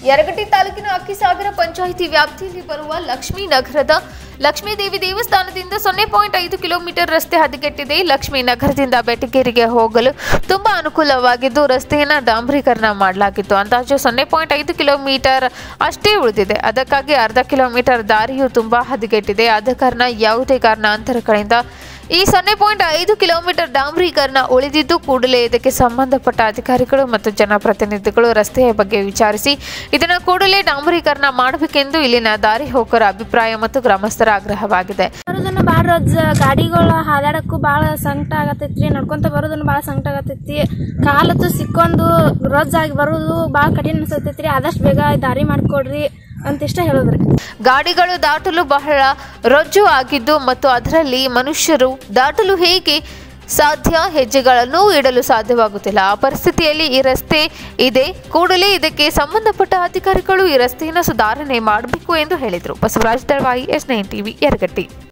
ಯರಗಟ್ಟಿ ತಾಲೂಕಿನ ಅಕ್ಕಿಸಾಗರ ಪಂಚಾಯಿತಿ ವ್ಯಾಪ್ತಿಯಲ್ಲಿ ಬರುವ ಲಕ್ಷ್ಮೀ ನಗರದ ಲಕ್ಷ್ಮೀದೇವಿ ದೇವಸ್ಥಾನದಿಂದ ಸೊನ್ನೆ ಪಾಯಿಂಟ್ ಐದು ಕಿಲೋಮೀಟರ್ ರಸ್ತೆ ಹದಗೆಟ್ಟಿದೆ ಲಕ್ಷ್ಮೀ ನಗರದಿಂದ ಬೆಟಗೇರಿಗೆ ಹೋಗಲು ತುಂಬಾ ಅನುಕೂಲವಾಗಿದ್ದು ರಸ್ತೆಯನ್ನು ಡಾಂಬರೀಕರಣ ಮಾಡಲಾಗಿತ್ತು ಅಂದಾಜು ಸೊನ್ನೆ ಪಾಯಿಂಟ್ ಐದು ಕಿಲೋಮೀಟರ್ ಅಷ್ಟೇ ಉಳಿದಿದೆ ಅದಕ್ಕಾಗಿ ಅರ್ಧ ಕಿಲೋಮೀಟರ್ ದಾರಿಯು ತುಂಬಾ ಹದಗೆಟ್ಟಿದೆ ಆದ ಕಾರಣ ಯಾವುದೇ ಕಾರಣಾಂತರಗಳಿಂದ ಈ ಸೊನ್ನೆ ಪಾಯಿಂಟ್ ಐದು ಕಿಲೋಮೀಟರ್ ಡಾಂಬರೀಕರಣ ಉಳಿದಿದ್ದು ಕೂಡಲೇ ಇದಕ್ಕೆ ಸಂಬಂಧಪಟ್ಟ ಅಧಿಕಾರಿಗಳು ಮತ್ತು ಜನಪ್ರತಿನಿಧಿಗಳು ರಸ್ತೆಯ ಬಗ್ಗೆ ವಿಚಾರಿಸಿ ಇದನ್ನು ಕೂಡಲೇ ಡಾಂಬರೀಕರಣ ಮಾಡಬೇಕೆಂದು ಇಲ್ಲಿನ ದಾರಿ ಹೋಕರ ಅಭಿಪ್ರಾಯ ಮತ್ತು ಗ್ರಾಮಸ್ಥರ ಆಗ್ರಹವಾಗಿದೆ ಬರೋದನ್ನ ಭಾಳ ರಜ್ ಗಾಡಿಗಳು ಹಾದಾಡಕ್ಕೂ ಭಾಳ ಸಂಕಟ ಆಗತೈತ್ರಿ ನಡ್ಕೊಂತ ಬರೋದನ್ನ ಭಾಳ ಸಂಕಟ ಆಗತೈತಿ ಕಾಲತ್ತು ಸಿಕ್ಕೊಂಡು ರಜ್ ಆಗಿ ಬರೋದು ಭಾಳ ಕಠಿಣ ಅನ್ಸತೈತ್ರಿ ಆದಷ್ಟು ಬೇಗ ದಾರಿ ಮಾಡ್ಕೊಡ್ರಿ ಅಂತಿಷ್ಟ ಹೇಳೋದ್ರಿ ಗಾಡಿಗಳು ದಾಟಲು ಬಹಳ ರೊಜ್ಜು ಆಗಿದ್ದು ಮತ್ತು ಅದರಲ್ಲಿ ಮನುಷ್ಯರು ದಾಟಲು ಹೇಗೆ ಸಾಧ್ಯ ಹೆಜ್ಜೆಗಳನ್ನು ಇಡಲು ಸಾಧ್ಯವಾಗುತ್ತಿಲ್ಲ ಆ ಪರಿಸ್ಥಿತಿಯಲ್ಲಿ ಈ ರಸ್ತೆ ಇದೆ ಕೂಡಲೇ ಇದಕ್ಕೆ ಸಂಬಂಧಪಟ್ಟ ಅಧಿಕಾರಿಗಳು ಈ ರಸ್ತೆಯನ್ನು ಸುಧಾರಣೆ ಮಾಡಬೇಕು ಎಂದು ಹೇಳಿದರು Basavaraja Dalavayi S nine TV Yaragatti